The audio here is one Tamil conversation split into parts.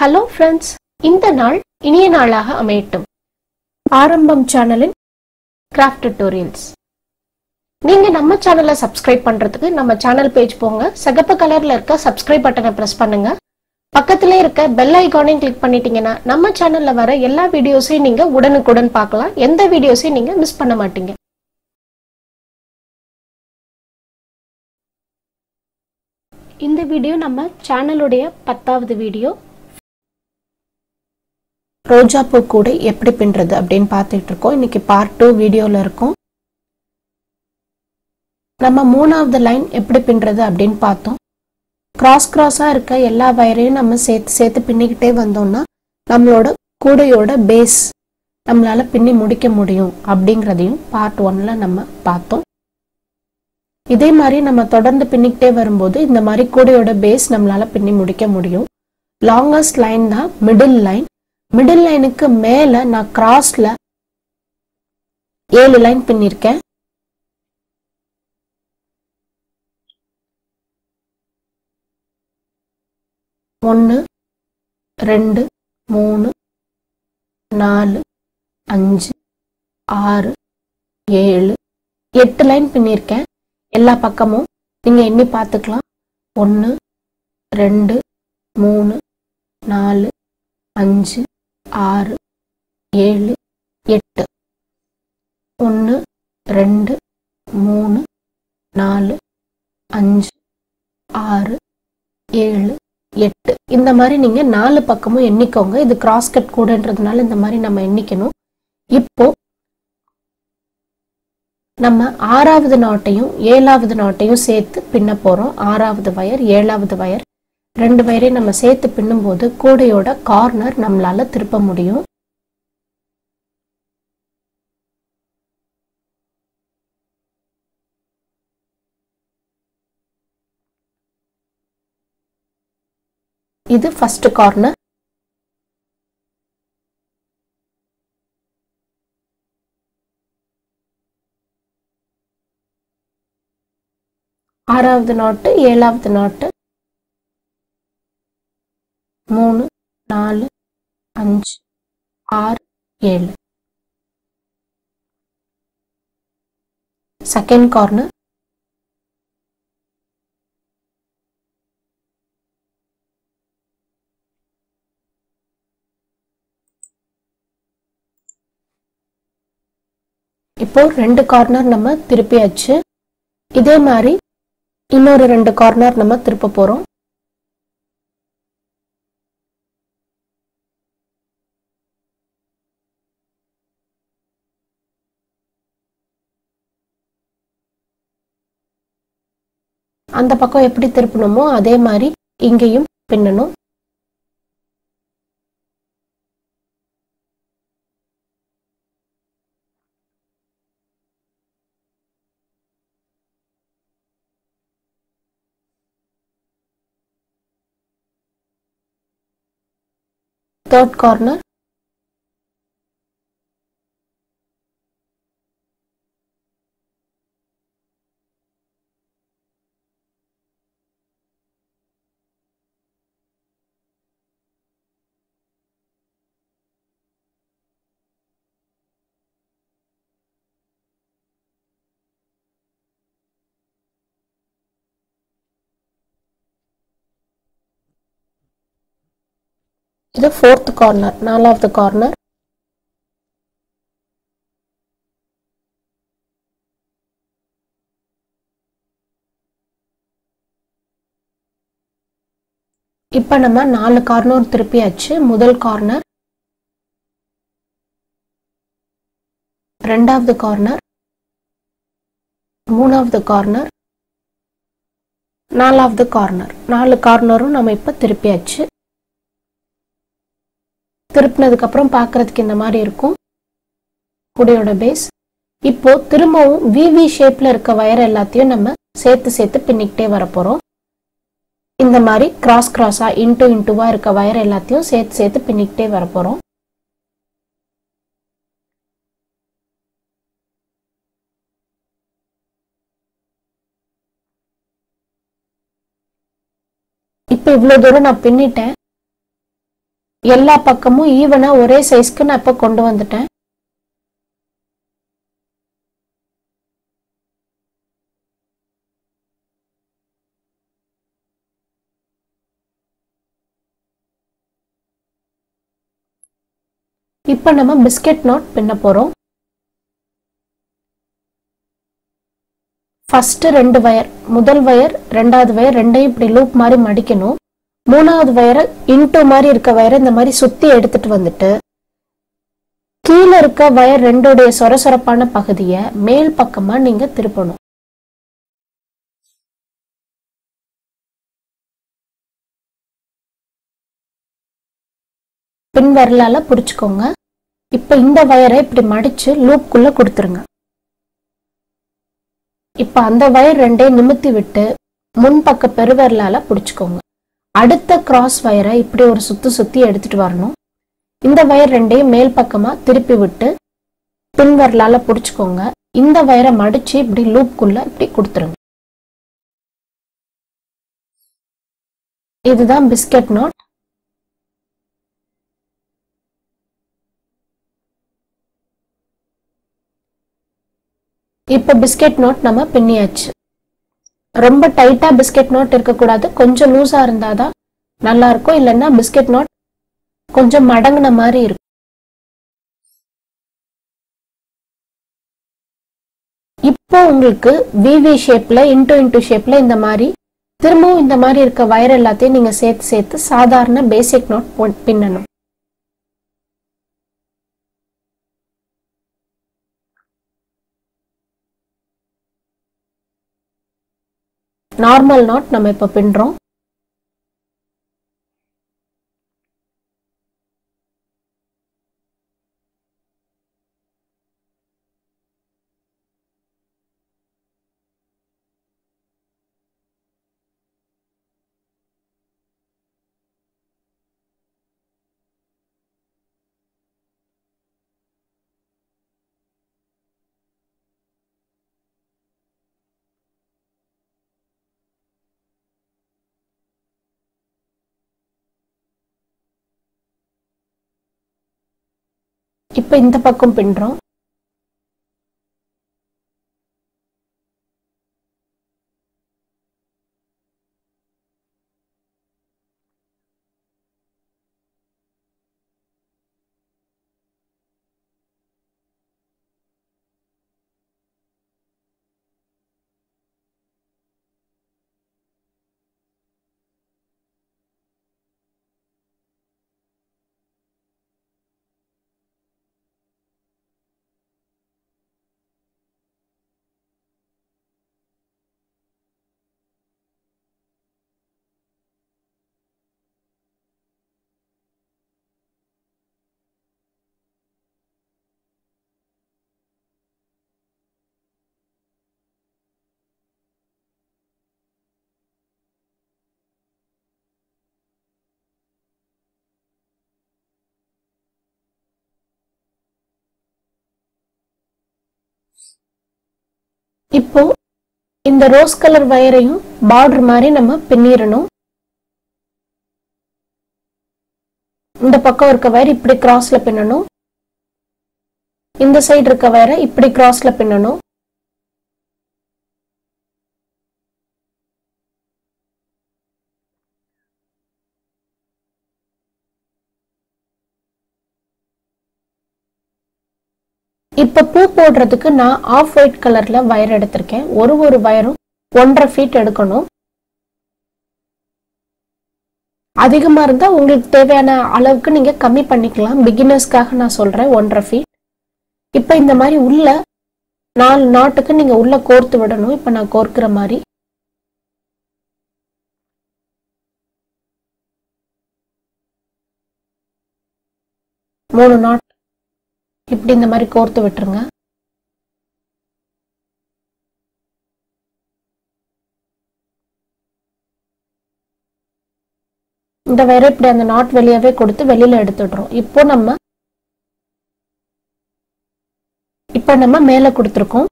ஹலோ ஃப்ரெண்ட்ஸ் இந்த நாள் இனிய நாளாக அமையட்டும் ஆரம்பம் சேனலின் கிராஃப்ட் டுட்டோரியல்ஸ் நீங்க நம்ம சேனலை சப்ஸ்கிரைப் பண்றதுக்கு நம்ம சேனல் பேஜ் போங்க சிகப்பு கலர்ல இருக்க சப்ஸ்கிரைப் பட்டனை பிரஸ் பண்ணுங்க பக்கத்திலே இருக்க பெல் ஐகானையும் கிளிக் பண்ணிட்டீங்கன்னா நம்ம சேனல்ல வர எல்லா வீடியோஸையும் நீங்க உடனுக்குடன் பார்க்கலாம் எந்த வீடியோஸையும் நீங்க மிஸ் பண்ண மாட்டீங்க இந்த வீடியோ நம்ம சேனலுடைய பத்தாவது வீடியோ ரோஜா பூ கூடை எப்படி பின்னுறது அப்படின்னு பார்த்துட்டு இருக்கோம் இன்னைக்கு பார்ட் டூ வீடியோவில் இருக்கும் நம்ம மூணாவது லைன் எப்படி பின்னுறது அப்படின்னு பார்த்தோம் கிராஸ் கிராஸாக இருக்க எல்லா வயரையும் நம்ம சேர்த்து சேர்த்து பின்னிக்கிட்டே வந்தோம்னா நம்மளோட கூடையோட பேஸ் நம்மளால பின்னி முடிக்க முடியும் அப்படிங்கிறதையும் பார்ட் ஒன்ல நம்ம பார்த்தோம் இதே மாதிரி நம்ம தொடர்ந்து பின்னிக்கிட்டே வரும்போது இந்த மாதிரி கூடையோட பேஸ் நம்மளால பின்னி முடிக்க முடியும் லாங்கஸ்ட் லைன் தான் மிடில் லைன் மிடில் லைனுக்கு மேல நான் கிராஸ்ல ஏழு லைன் பின்னிருக்கேன் ஒன்று ரெண்டு மூணு நாலு அஞ்சு ஆறு ஏழு எட்டு லைன் பின்னிருக்கேன் எல்லா பக்கமும் நீங்கள் எண்ணி பார்த்துக்கலாம் ஒன்று ரெண்டு மூணு நாலு அஞ்சு ஆறு ஏழு எட்டு ஒன்று ரெண்டு மூணு நாலு அஞ்சு ஆறு ஏழு எட்டு இந்த மாதிரி நீங்கள் நாலு பக்கமும் எண்ணிக்கோங்க இது கிராஸ் கட் கூடன்றதுனால இந்த மாதிரி நம்ம எண்ணிக்கணும் இப்போ நம்ம ஆறாவது நாட்டையும் ஏழாவது நாட்டையும் சேர்த்து பின்ன போகிறோம் ஆறாவது வயர் ஏழாவது வயர் ரெண்டு வயரையும் நம்ம சேர்த்து பின்னும்போது கூடையோட கார்னர் நம்மளால திருப்ப முடியும் இது ஃபர்ஸ்ட் கார்னர் ஆறாவது நாட்டு ஏழாவது நாட்டு மூணு நாலு அஞ்சு ஆறு ஏழு செகண்ட் கார்னர் இப்போ ரெண்டு கார்னர் நம்ம திருப்பியாச்சு இதே மாதிரி இன்னொரு ரெண்டு கார்னர் நம்ம திருப்ப போறோம் அந்த பக்கம் எப்படி திருப்பணுமோ அதே மாதிரி இங்கேயும் பின்னணும் தேர்ட் கார்னர் இது ஃபோர்த் கார்னர் நாலாவது கார்னர் இப்போ நம்ம நாலு கார்னர் திருப்பியாச்சு முதல் கார்னர் ரெண்டாவது கார்னர் மூணாவது கார்னர் நாலாவது கார்னர் நாலு கார்னரும் நம்ம இப்போ திருப்பியாச்சு திருப்பினதுக்கு அப்புறம் பார்க்கறதுக்கு இந்த மாதிரி இருக்கும் குடையோட பேஸ் இப்போ திரும்பவும் விவி ஷேப்ல இருக்க வயர் எல்லாத்தையும் நம்ம சேர்த்து சேர்த்து பின்னிக்கிட்டே வர போறோம் இந்த மாதிரி கிராஸ் கிராஸா இன்டு இன்டுவா இருக்க வயர் எல்லாத்தையும் சேர்த்து சேர்த்து பின்னிக்கிட்டே வர போறோம் இப்போ இவ்வளோ தூரம் நான் பின்னிட்டேன் எல்லா பக்கமும் ஈவனா ஒரே சைஸ்க்கு நான் இப்போ கொண்டு வந்துட்டேன் இப்போ நம்ம பிஸ்கெட் நாட் பின்ன போகிறோம் ஃபஸ்ட்டு ரெண்டு வயர் முதல் வயர் ரெண்டாவது வயர் ரெண்டையும் இப்படி லூப் மாதிரி மடிக்கணும் மூணாவது வயரை இன்டூ மாதிரி இருக்க வயரை இந்த மாதிரி சுற்றி எடுத்துட்டு வந்துட்டு கீழே இருக்க வயர் ரெண்டோடைய சொரசொரப்பான பகுதியை மேல் பக்கமாக நீங்கள் திருப்பணும் பின் விரலால பிடிச்சிக்கோங்க இப்போ இந்த வயரை இப்படி மடிச்சு லூப்குள்ள கொடுத்துருங்க இப்போ அந்த வயர் ரெண்டையும் நிமித்தி விட்டு முன்பக்க பெருவிரலால பிடிச்சிக்கோங்க அடுத்த கிராஸ் வயரை இப்படி ஒரு சுத்து சுத்தி எடுத்துட்டு வரணும் இந்த வயர் ரெண்டையும் மேல் பக்கமா திருப்பி விட்டு பின் விரலால பிடிச்சிக்கோங்க இந்த வயரை மடிச்சு இப்படி லூப்குள்ள இப்படி கொடுத்துருங்க இதுதான் பிஸ்கட் நாட் இப்போ பிஸ்கெட் நோட் நம்ம பின்னியாச்சு ரொம்ப டைட்டா பிஸ்கெட் நோட் இருக்கக்கூடாது கொஞ்சம் லூஸா இருந்தாதான் நல்லா இருக்கும் இல்லைன்னா பிஸ்கெட் நோட் கொஞ்சம் மடங்குன மாதிரி இருக்கும் இப்போ உங்களுக்கு விவி ஷேப்ல இன்டூ இன்டூ ஷேப்ல இந்த மாதிரி திரும்பவும் இந்த மாதிரி இருக்க வயர் எல்லாத்தையும் நீங்க சேர்த்து சேர்த்து சாதாரண பேசிக் நோட் பின்னணும் நார்மல் நாட் நம்ம இப்போ பின்றோம் இப்போ இந்த பக்கம் பின்றோம் இப்போ இந்த ரோஸ் கலர் வயரையும் பார்டர் மாதிரி நம்ம பின்னிடணும் இந்த பக்கம் இருக்க வயர் இப்படி கிராஸ்ல பின்னணும் இந்த சைடு இருக்க வயரை இப்படி கிராஸ்ல பின்னணும் இப்ப பூ போடுறதுக்கு நான் ஆஃப் ஒயிட் கலர்ல வயர் எடுத்திருக்கேன் ஒரு ஒரு வயரும் ஒன்றரை ஃபீட் எடுக்கணும் அதிகமா இருந்தா உங்களுக்கு தேவையான அளவுக்கு நீங்க கம்மி பண்ணிக்கலாம் பிகினர்ஸ்க்காக நான் சொல்றேன் ஒன்றரை ஃபீட் இப்ப இந்த மாதிரி உள்ள நாலு நாட்டுக்கு நீங்க உள்ள கோர்த்து விடணும் இப்ப நான் கோர்க்கிற மாதிரி மூணு நாட் இப்படி இந்த மாதிரி கோர்த்து விட்டுருங்க இந்த வயரை இப்படி அந்த நாட் வெளியவே கொடுத்து வெளியில எடுத்துடுறோம் இப்போ நம்ம இப்போ நம்ம மேலே கொடுத்துருக்கோம்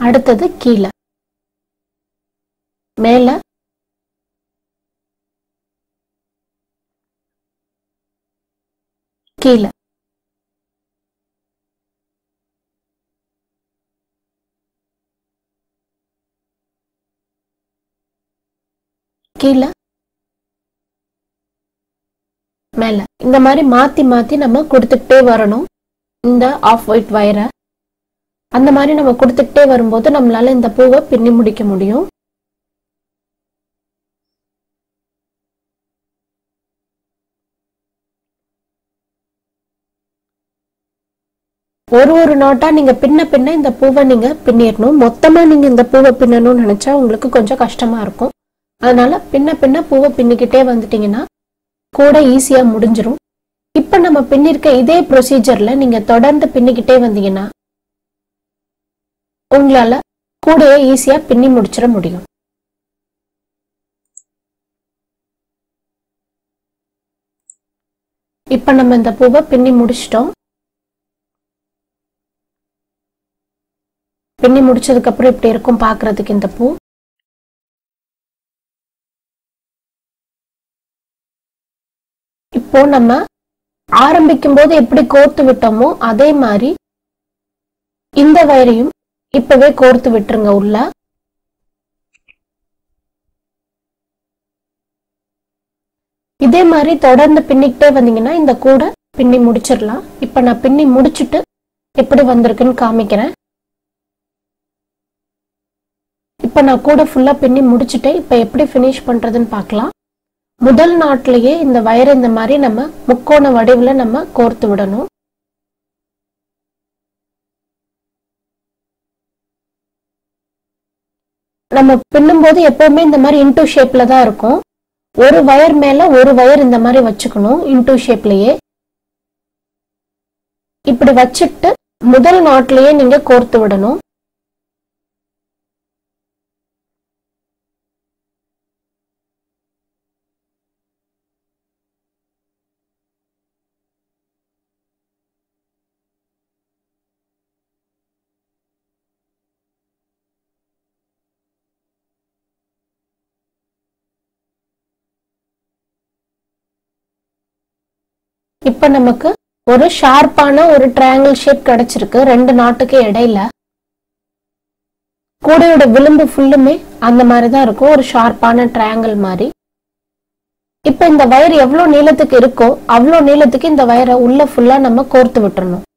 அடுத்தது கீழே மேல கீழே கீழே மேல இந்த மாதிரி மாத்தி மாத்தி நம்ம கொடுத்துக்கிட்டே வரணும் இந்த ஆஃப் ஒயிட் வயரை அந்த மாதிரி நம்ம கொடுத்துக்கிட்டே வரும்போது நம்மளால இந்த பூவை பின்னி முடிக்க முடியும் ஒரு ஒரு நாட்டா நீங்க பின்ன பின்ன இந்த பூவை நீங்க பின்னிடணும் மொத்தமா நீங்க இந்த பூவை பின்னணும்னு நினைச்சா உங்களுக்கு கொஞ்சம் கஷ்டமா இருக்கும் அதனால பின்ன பின்ன பூவை பின்னிக்கிட்டே வந்துட்டீங்கன்னா கூட ஈஸியா முடிஞ்சிரும் இப்ப நம்ம பின்னிருக்க இதே ப்ரொசீஜர்ல நீங்க தொடர்ந்து பின்னிக்கிட்டே வந்தீங்கன்னா உங்களால கூடையை ஈஸியா பின்னி முடிச்சிட முடியும் இப்ப நம்ம இந்த பூவை பின்னி முடிச்சிட்டோம் பின்னி முடிச்சதுக்கு அப்புறம் இப்படி இருக்கும் பார்க்கிறதுக்கு இந்த பூ இப்போ நம்ம ஆரம்பிக்கும் போது எப்படி கோர்த்து விட்டோமோ அதே மாதிரி இந்த வயரையும் இப்பவே கோர்த்து விட்டுருங்க உள்ள இதே மாதிரி தொடர்ந்து பின்னிக்கிட்டே வந்தீங்கன்னா இந்த கூடை பின்னி முடிச்சிடலாம் இப்ப நான் பின்னி முடிச்சிட்டு எப்படி வந்திருக்குன்னு காமிக்கிறேன் இப்ப நான் கூட ஃபுல்லா பின்னி முடிச்சிட்டேன் இப்ப எப்படி ஃபினிஷ் பண்றதுன்னு பார்க்கலாம் முதல் நாட்டிலேயே இந்த வயரை இந்த மாதிரி நம்ம முக்கோண வடிவுல நம்ம கோர்த்து விடணும் நம்ம பின்னும்போது எப்பவுமே இந்த மாதிரி இன்டூ ஷேப்ல தான் இருக்கும் ஒரு வயர் மேல ஒரு வயர் இந்த மாதிரி வச்சுக்கணும் இன்டூ ஷேப்லயே இப்படி வச்சுட்டு முதல் நாட்டிலேயே நீங்க கோர்த்து விடணும் இப்ப நமக்கு ஒரு ஷார்ப்பான ஒரு ட்ரையாங்கிள் ஷேப் கிடைச்சிருக்கு ரெண்டு நாட்டுக்கு இடையில கூடையோட விளிம்பு ஃபுல்லுமே அந்த மாதிரி தான் இருக்கும் ஒரு ஷார்ப்பான ட்ரையாங்கிள் மாதிரி இப்ப இந்த வயர் எவ்வளவு நீளத்துக்கு இருக்கோ அவ்வளோ நீளத்துக்கு இந்த வயரை உள்ள ஃபுல்லா நம்ம கோர்த்து விட்டுறணும்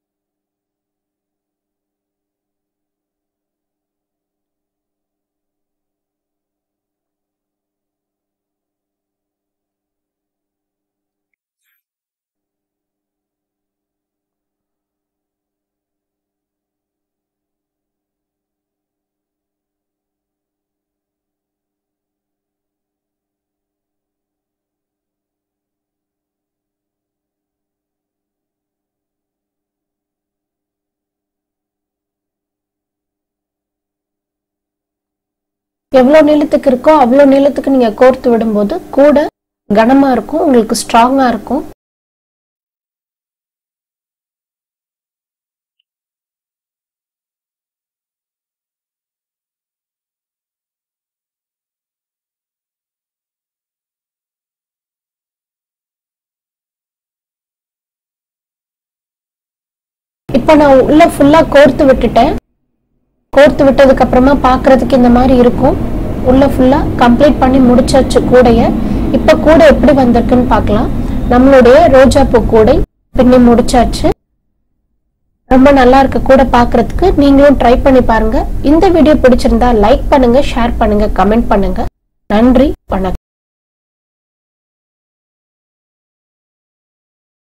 எவ்வளோ நீளத்துக்கு இருக்கோ அவ்வளோ நீளத்துக்கு நீங்க கோர்த்து விடும்போது கூட கனமா இருக்கும் உங்களுக்கு ஸ்ட்ராங்கா இருக்கும் இப்போ நான் உள்ள ஃபுல்லா கோர்த்து விட்டுட்டேன் கோர்த்து விட்டதுக்கு அப்புறமா பார்க்கிறதுக்கு இந்த மாதிரி இருக்கும் உள்ள ஃபுல்லா கம்ப்ளீட் பண்ணி முடிச்சாச்சு கூடைய இப்போ கூடை எப்படி வந்திருக்குன்னு பார்க்கலாம் நம்மளுடைய ரோஜா பூ கூடை பின்னி முடிச்சாச்சு ரொம்ப நல்லா இருக்க கூட பார்க்கிறதுக்கு நீங்களும் ட்ரை பண்ணி பாருங்க இந்த வீடியோ பிடிச்சிருந்தா லைக் பண்ணுங்க ஷேர் பண்ணுங்க கமெண்ட் பண்ணுங்க நன்றி வணக்கம்